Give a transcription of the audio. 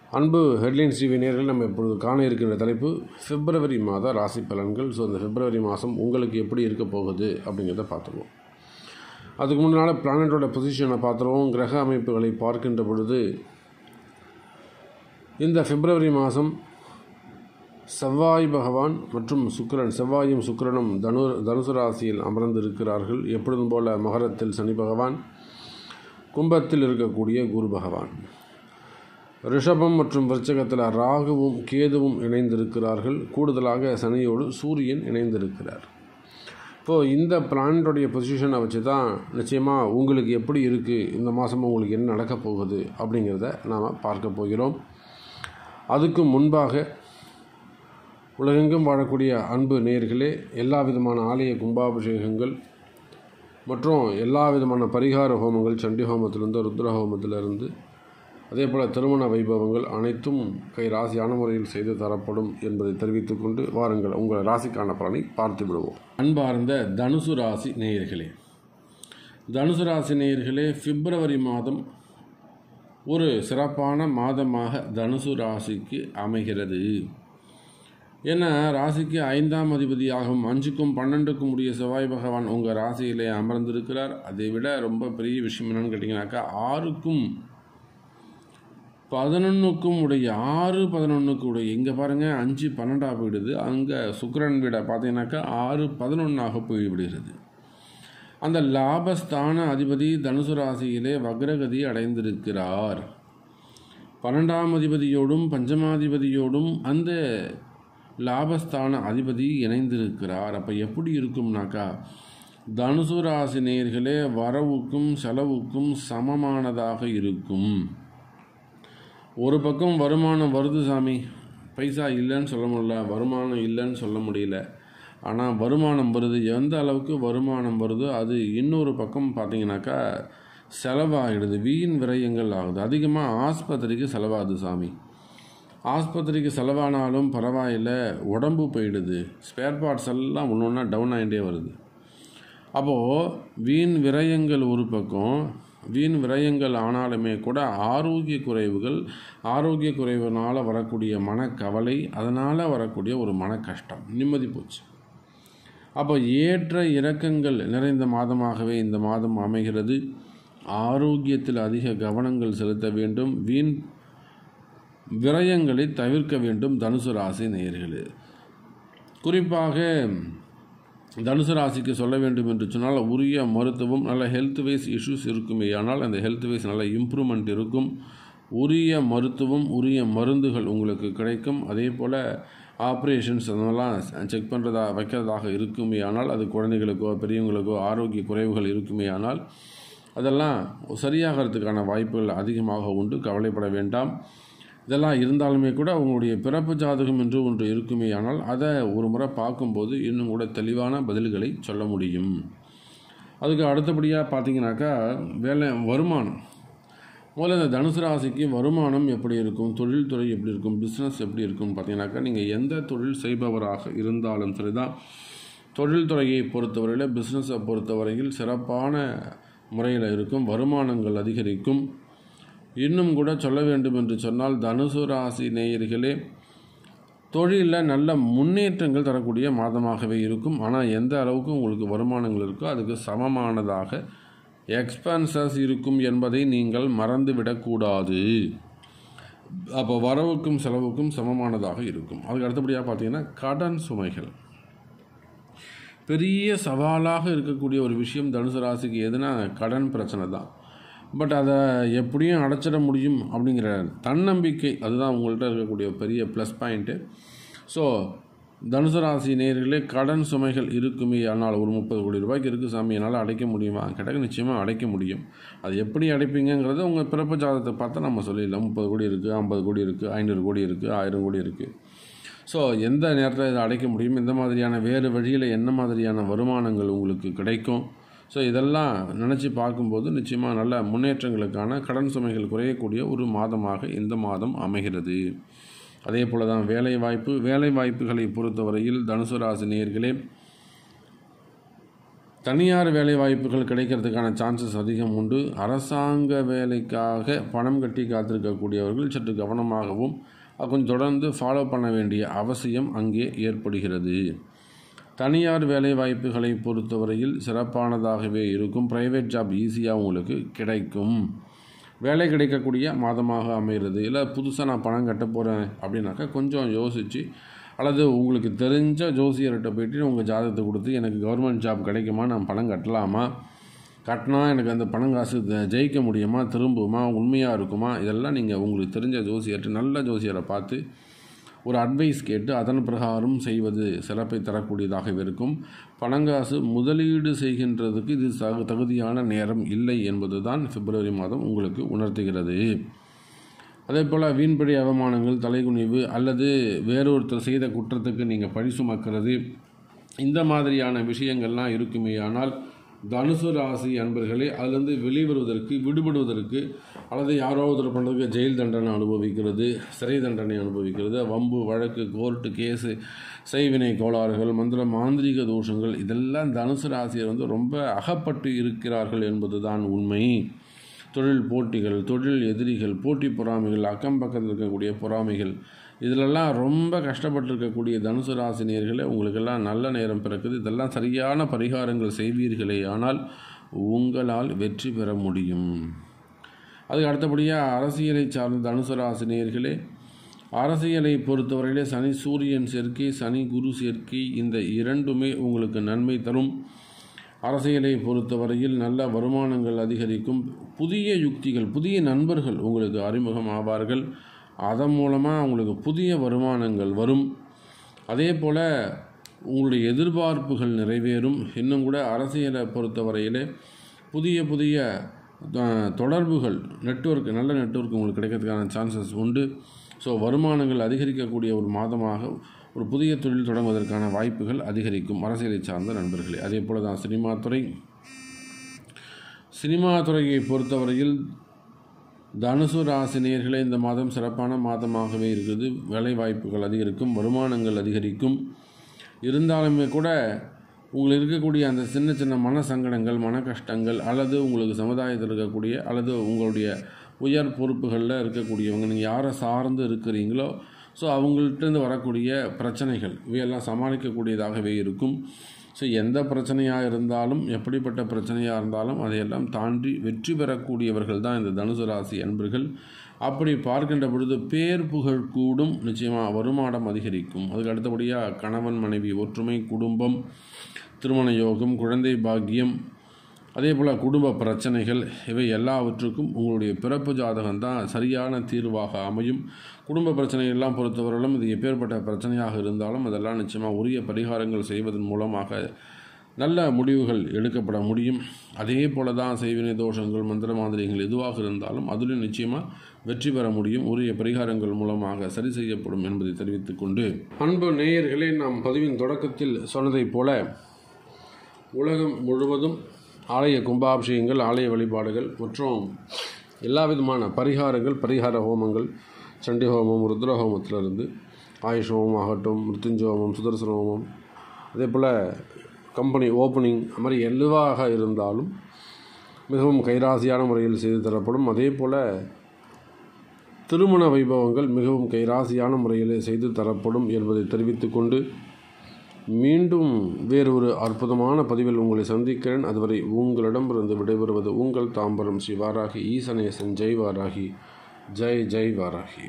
அன்பு headlines TV நேர்கள் நம்ம இப்பொழுது காண இருக்கின்ற தலைப்பு பிப்ரவரி மாத ராசி பலன்கள் ஸோ இந்த பிப்ரவரி மாதம் உங்களுக்கு எப்படி இருக்க போகுது அப்படிங்கிறத பார்த்துருவோம் அதுக்கு முன்னால் பிளானட்டோட பொசிஷனை பார்த்துருவோம் கிரக அமைப்புகளை பார்க்கின்ற பொழுது இந்த பிப்ரவரி மாதம் செவ்வாய் பகவான் மற்றும் சுக்கிரன் செவ்வாயும் சுக்கிரனும் தனு தனுசு ராசியில் அமர்ந்திருக்கிறார்கள் எப்பொழுதும் போல மகரத்தில் சனி பகவான் கும்பத்தில் இருக்கக்கூடிய குரு பகவான் ரிஷபம் மற்றும் விருச்சகத்தில் ராகுவும் கேதுவும் இணைந்திருக்கிறார்கள் கூடுதலாக சனியோடு சூரியன் இணைந்திருக்கிறார் இப்போது இந்த பிளானட்டுடைய பொசிஷனை வச்சு தான் நிச்சயமாக உங்களுக்கு எப்படி இருக்குது இந்த மாதம் உங்களுக்கு என்ன நடக்கப் போகுது அப்படிங்கிறத நாம் பார்க்க போகிறோம் அதுக்கு முன்பாக உலகெங்கும் வாழக்கூடிய அன்பு நேர்களே எல்லா விதமான ஆலய கும்பாபிஷேகங்கள் மற்றும் எல்லா விதமான பரிகார ஹோமங்கள் சண்டி ஹோமத்திலிருந்து ருத்ர ஹோமத்திலிருந்து அதே போல் திருமண வைபவங்கள் அனைத்தும் கை ராசியான முறையில் செய்து தரப்படும் என்பதை தெரிவித்துக் கொண்டு வாருங்கள் உங்கள் ராசிக்கான பலனை பார்த்து விடுவோம் அன்பார்ந்த தனுசு ராசி நேயர்களே தனுசு ராசி நேயர்களே பிப்ரவரி மாதம் ஒரு சிறப்பான மாதமாக தனுசு ராசிக்கு அமைகிறது ஏன்னா ராசிக்கு ஐந்தாம் அதிபதியாகும் அஞ்சுக்கும் பன்னெண்டுக்கும் உடைய செவ்வாய் பகவான் உங்கள் ராசியிலே அமர்ந்திருக்கிறார் அதை விட ரொம்ப பெரிய விஷயம் என்னன்னு கேட்டிங்கனாக்கா ஆறுக்கும் பதினொன்றுக்கும் உடைய ஆறு பதினொன்றுக்கு உடைய இங்கே பாருங்கள் அஞ்சு பன்னெண்டாக போயிடுது அங்கே சுக்கரன் வீடை பார்த்தீங்கன்னாக்கா ஆறு பதினொன்றாக போய்விடுகிறது அந்த லாபஸ்தான அதிபதி தனுசு ராசியிலே வக்ரகதி அடைந்திருக்கிறார் பன்னெண்டாம் அதிபதியோடும் பஞ்சமாதிபதியோடும் அந்த லாபஸ்தான அதிபதி இணைந்திருக்கிறார் அப்போ எப்படி இருக்கும்னாக்கா தனுசு ராசி நேர்களே வரவுக்கும் செலவுக்கும் சமமானதாக இருக்கும் ஒரு பக்கம் வருமானம் வருது சாமி பைசா இல்லைன்னு சொல்ல முடியல வருமானம் இல்லைன்னு சொல்ல முடியல ஆனால் வருமானம் வருது எந்த அளவுக்கு வருமானம் வருதோ அது இன்னொரு பக்கம் பார்த்தீங்கன்னாக்கா செலவாகிடுது வீண் விரயங்கள் ஆகுது அதிகமாக ஆஸ்பத்திரிக்கு செலவாகுது சாமி ஆஸ்பத்திரிக்கு செலவானாலும் பரவாயில்ல உடம்பு போயிடுது ஸ்பேர் பார்ட்ஸ் எல்லாம் ஒன்று ஒன்றா டவுன் ஆகிட்டே வருது அப்போது வீண் விரயங்கள் ஒரு பக்கம் வீண் விரயங்கள் ஆனாலுமே கூட ஆரோக்கிய குறைவுகள் ஆரோக்கிய குறைவுனால் வரக்கூடிய மனக்கவலை அதனால் வரக்கூடிய ஒரு மன கஷ்டம் நிம்மதி போச்சு அப்போ ஏற்ற இறக்கங்கள் நிறைந்த மாதமாகவே இந்த மாதம் அமைகிறது ஆரோக்கியத்தில் அதிக கவனங்கள் செலுத்த வேண்டும் வீண் விரயங்களை தவிர்க்க வேண்டும் தனுசு ராசி நேர்களே குறிப்பாக தனுசு ராசிக்கு சொல்ல வேண்டும் என்று சொன்னால் உரிய மருத்துவம் நல்ல ஹெல்த் வைஸ் இஷ்யூஸ் இருக்குமே ஆனால் அந்த ஹெல்த் வைஸ் நல்ல இம்ப்ரூவ்மெண்ட் இருக்கும் உரிய மருத்துவம் உரிய மருந்துகள் உங்களுக்கு கிடைக்கும் அதே போல் ஆப்ரேஷன்ஸ் அதெல்லாம் செக் பண்ணுறதா வைக்கிறதாக இருக்குமே ஆனால் அது குழந்தைகளுக்கோ பெரியவங்களுக்கோ ஆரோக்கிய குறைவுகள் இருக்குமே ஆனால் அதெல்லாம் சரியாகிறதுக்கான வாய்ப்புகள் அதிகமாக உண்டு கவலைப்பட வேண்டாம் இதெல்லாம் இருந்தாலுமே கூட உங்களுடைய பிறப்பு ஜாதகம் என்று ஒன்று இருக்குமே ஆனால் அதை ஒரு முறை பார்க்கும்போது இன்னும் கூட தெளிவான பதில்களை சொல்ல முடியும் அதுக்கு அடுத்தபடியாக பார்த்தீங்கன்னாக்கா வேலை வருமானம் முதல்ல இந்த தனுசு ராசிக்கு வருமானம் எப்படி இருக்கும் தொழில்துறை எப்படி இருக்கும் பிஸ்னஸ் எப்படி இருக்கும்னு பார்த்தீங்கன்னாக்கா நீங்கள் எந்த தொழில் செய்பவராக இருந்தாலும் சரி தான் தொழில்துறையை பொறுத்தவரையில் பிஸ்னஸை பொறுத்தவரையில் சிறப்பான முறையில் இருக்கும் வருமானங்கள் அதிகரிக்கும் இன்னும் கூட சொல்ல வேண்டும் என்று சொன்னால் தனுசு ராசி நேயர்களே தொழிலில் நல்ல முன்னேற்றங்கள் தரக்கூடிய மாதமாகவே இருக்கும் ஆனால் எந்த அளவுக்கு உங்களுக்கு வருமானங்கள் இருக்கோ அதுக்கு சமமானதாக எக்ஸ்பென்சஸ் இருக்கும் என்பதை நீங்கள் மறந்துவிடக்கூடாது அப்போ வரவுக்கும் செலவுக்கும் சமமானதாக இருக்கும் அதுக்கு அடுத்தபடியாக பார்த்தீங்கன்னா கடன் சுமைகள் பெரிய சவாலாக இருக்கக்கூடிய ஒரு விஷயம் தனுசு ராசிக்கு எதுனா கடன் பிரச்சனை தான் பட் அதை எப்படியும் அடைச்சிட முடியும் அப்படிங்கிற தன்னம்பிக்கை அதுதான் உங்கள்கிட்ட இருக்கக்கூடிய பெரிய ப்ளஸ் பாயிண்ட்டு ஸோ தனுசு ராசி நேர்களே கடன் சுமைகள் இருக்குமே ஆனால் ஒரு முப்பது கோடி ரூபாய்க்கு இருக்குது சாமி என்னால் அடைக்க முடியுமா கேட்டால் நிச்சயமாக அடைக்க முடியும் அது எப்படி அடைப்பீங்கிறத உங்கள் பிறப்பு ஜாதகத்தை பார்த்தா நம்ம சொல்லிடலாம் முப்பது கோடி இருக்குது ஐம்பது கோடி இருக்குது ஐநூறு கோடி இருக்குது ஆயிரம் கோடி இருக்குது ஸோ எந்த நேரத்தில் இதை அடைக்க முடியும் இந்த மாதிரியான வேறு வழியில் என்ன மாதிரியான வருமானங்கள் உங்களுக்கு கிடைக்கும் ஸோ இதெல்லாம் நினச்சி பார்க்கும்போது நிச்சயமாக நல்ல முன்னேற்றங்களுக்கான கடன் சுமைகள் குறையக்கூடிய ஒரு மாதமாக இந்த மாதம் அமைகிறது அதே போல் தான் வேலை வாய்ப்பு வேலை வாய்ப்புகளை பொறுத்தவரையில் தனுசு ராசி நேயர்களே தனியார் வேலை வாய்ப்புகள் கிடைக்கிறதுக்கான சான்சஸ் அதிகம் உண்டு அரசாங்க வேலைக்காக பணம் கட்டி காத்திருக்கக்கூடியவர்கள் சற்று கவனமாகவும் அது கொஞ்சம் தொடர்ந்து ஃபாலோ பண்ண வேண்டிய அவசியம் அங்கே ஏற்படுகிறது தனியார் வேலை வாய்ப்புகளை பொறுத்தவரையில் சிறப்பானதாகவே இருக்கும் ப்ரைவேட் ஜாப் ஈஸியாக உங்களுக்கு கிடைக்கும் வேலை கிடைக்கக்கூடிய மாதமாக அமைகிறது இல்லை புதுசாக நான் பணம் கட்ட போகிறேன் அப்படின்னாக்கா கொஞ்சம் யோசித்து அல்லது உங்களுக்கு தெரிஞ்ச ஜோசியர்கிட்ட போயிட்டு உங்கள் ஜாதகத்தை கொடுத்து எனக்கு கவர்மெண்ட் ஜாப் கிடைக்குமா நான் பணம் கட்டலாமா கட்டினா எனக்கு அந்த பணம் காசு த- ஜெயிக்க முடியுமா திரும்புமா உண்மையாக இருக்குமா இதெல்லாம் நீங்கள் உங்களுக்கு தெரிஞ்ச ஜோசியர்கிட்ட நல்ல ஜோசியரை பார்த்து ஒரு அட்வைஸ் கேட்டு அதன் பிரகாரம் செய்வது சிறப்பை தரக்கூடியதாக இருக்கும் பணங்காசு முதலீடு செய்கின்றதுக்கு இது தகு தகுதியான நேரம் இல்லை என்பது தான் பிப்ரவரி மாதம் உங்களுக்கு உணர்த்துகிறது அதே போல் வீண்படி அவமானங்கள் தலைகுனிவு அல்லது வேறொருத்தர் செய்த குற்றத்துக்கு நீங்கள் பழி சுமக்கிறது இந்த மாதிரியான விஷயங்கள்லாம் இருக்குமே ஆனால் தனுசு ராசி அன்பர்களே அதிலிருந்து வெளிவருவதற்கு விடுபடுவதற்கு அல்லது யாரோ ஒருத்தர் பண்ணுறதுக்கு ஜெயில் தண்டனை அனுபவிக்கிறது சிறை தண்டனை அனுபவிக்கிறது வம்பு வழக்கு கோர்ட்டு கேஸு செய்வினை கோளாறுகள் மந்திர மாந்திரீக தோஷங்கள் இதெல்லாம் தனுசு ராசியர் வந்து ரொம்ப அகப்பட்டு இருக்கிறார்கள் என்பது தான் உண்மை தொழில் போட்டிகள் தொழில் எதிரிகள் போட்டி பொறாமைகள் அக்கம் பக்கத்தில் இருக்கக்கூடிய பொறாமைகள் இதிலெல்லாம் ரொம்ப கஷ்டப்பட்டிருக்கக்கூடிய தனுசு ராசினியர்களே உங்களுக்கெல்லாம் நல்ல நேரம் பிறக்குது இதெல்லாம் சரியான பரிகாரங்கள் செய்வீர்களே ஆனால் உங்களால் வெற்றி பெற முடியும் அதுக்கு அடுத்தபடியாக அரசியலை சார்ந்த தனுசு ராசினியர்களே அரசியலை பொறுத்தவரையிலே சனி சூரியன் சேர்க்கை சனி குரு சேர்க்கை இந்த இரண்டுமே உங்களுக்கு நன்மை தரும் அரசியலை பொறுத்தவரையில் நல்ல வருமானங்கள் அதிகரிக்கும் புதிய யுக்திகள் புதிய நண்பர்கள் உங்களுக்கு அறிமுகம் ஆவார்கள் அதன் மூலமாக உங்களுக்கு புதிய வருமானங்கள் வரும் அதே போல் உங்களுடைய எதிர்பார்ப்புகள் நிறைவேறும் இன்னும் கூட அரசியலை பொறுத்தவரையிலே புதிய புதிய அஹ், தொடர்புகள் நெட்வொர்க் நல்ல நெட்வொர்க் உங்களுக்கு கிடைக்கிறதுக்கான சான்சஸ் உண்டு ஸோ வருமானங்கள் அதிகரிக்கக்கூடிய ஒரு மாதமாக ஒரு புதிய தொழில் தொடங்குவதற்கான வாய்ப்புகள் அதிகரிக்கும் அரசியலை சார்ந்த நண்பர்களே அதே போல தான் சினிமா துறை சினிமா துறையை பொறுத்தவரையில் தனுசு ராசினியர்களே இந்த மாதம் சிறப்பான மாதமாகவே இருக்குது வேலை வாய்ப்புகள் அதிகரிக்கும் வருமானங்கள் அதிகரிக்கும் இருந்தாலுமே கூட உங்களுக்கு இருக்கக்கூடிய அந்த சின்ன சின்ன மன சங்கடங்கள் மன கஷ்டங்கள் அல்லது உங்களுக்கு சமுதாயத்தில் இருக்கக்கூடிய அல்லது உங்களுடைய உயர் பொறுப்புகளில் இருக்கக்கூடியவங்க நீங்கள் யாரை சார்ந்து இருக்கிறீங்களோ ஸோ அவங்கள்ட்டேருந்து வரக்கூடிய பிரச்சனைகள் இவையெல்லாம் சமாளிக்கக்கூடியதாகவே இருக்கும் ஸோ எந்த பிரச்சனையாக இருந்தாலும் எப்படிப்பட்ட பிரச்சனையாக இருந்தாலும் அதையெல்லாம் தாண்டி வெற்றி பெறக்கூடியவர்கள் தான் இந்த தனுசு ராசி அன்பர்கள் அப்படி பார்க்கின்ற பொழுது பேர் புகழ் கூடும் நிச்சயமாக வருமானம் அதிகரிக்கும் அதுக்கு அடுத்தபடியாக கணவன் மனைவி ஒற்றுமை குடும்பம் திருமண யோகம் குழந்தை பாக்கியம் அதே போல் குடும்ப பிரச்சனைகள் இவை எல்லாவற்றுக்கும் உங்களுடைய பிறப்பு ஜாதகம் தான் சரியான தீர்வாக அமையும் குடும்ப பிரச்சனைகள்லாம் பொறுத்தவரையிலும் இது எப்பேற்பட்ட பிரச்சனையாக இருந்தாலும் அதெல்லாம் நிச்சயமாக உரிய பரிகாரங்கள் செய்வதன் மூலமாக நல்ல முடிவுகள் எடுக்கப்பட முடியும் அதே போல தான் செய்வினை தோஷங்கள் மந்திர மாதிரிகள் எதுவாக இருந்தாலும் அதிலும் நிச்சயமாக வெற்றி பெற முடியும் உரிய பரிகாரங்கள் மூலமாக சரி செய்யப்படும் என்பதை தெரிவித்துக் கொண்டு அன்பு நேயர்களே நாம் பதிவின் தொடக்கத்தில் சொன்னதைப் போல உலகம் முழுவதும் ஆலய கும்பாபிஷேகங்கள் ஆலய வழிபாடுகள் மற்றும் எல்லா விதமான பரிகாரங்கள் பரிகார ஹோமங்கள் சண்டி ஹோமம் ருத்ர ஹோமத்திலிருந்து ஆயுஷ் ஹோமம் ஆகட்டும் மிருத்யுஞ்ச ஹோமம் சுதர்சன ஹோமம் அதே போல் கம்பெனி ஓப்பனிங் அது மாதிரி எதுவாக இருந்தாலும் மிகவும் கைராசியான முறையில் செய்து தரப்படும் அதே போல் திருமண வைபவங்கள் மிகவும் கைராசியான முறையில் செய்து தரப்படும் என்பதை தெரிவித்துக்கொண்டு மீண்டும் வேறொரு அற்புதமான பதிவில் உங்களை சந்திக்கிறேன் அதுவரை உங்களிடமிருந்து விடைபெறுவது உங்கள் தாம்பரம் ஸ்ரீ வாராகி ஈசனேசன் ஜெய் வாராகி ஜெய் ஜெய் வாராகி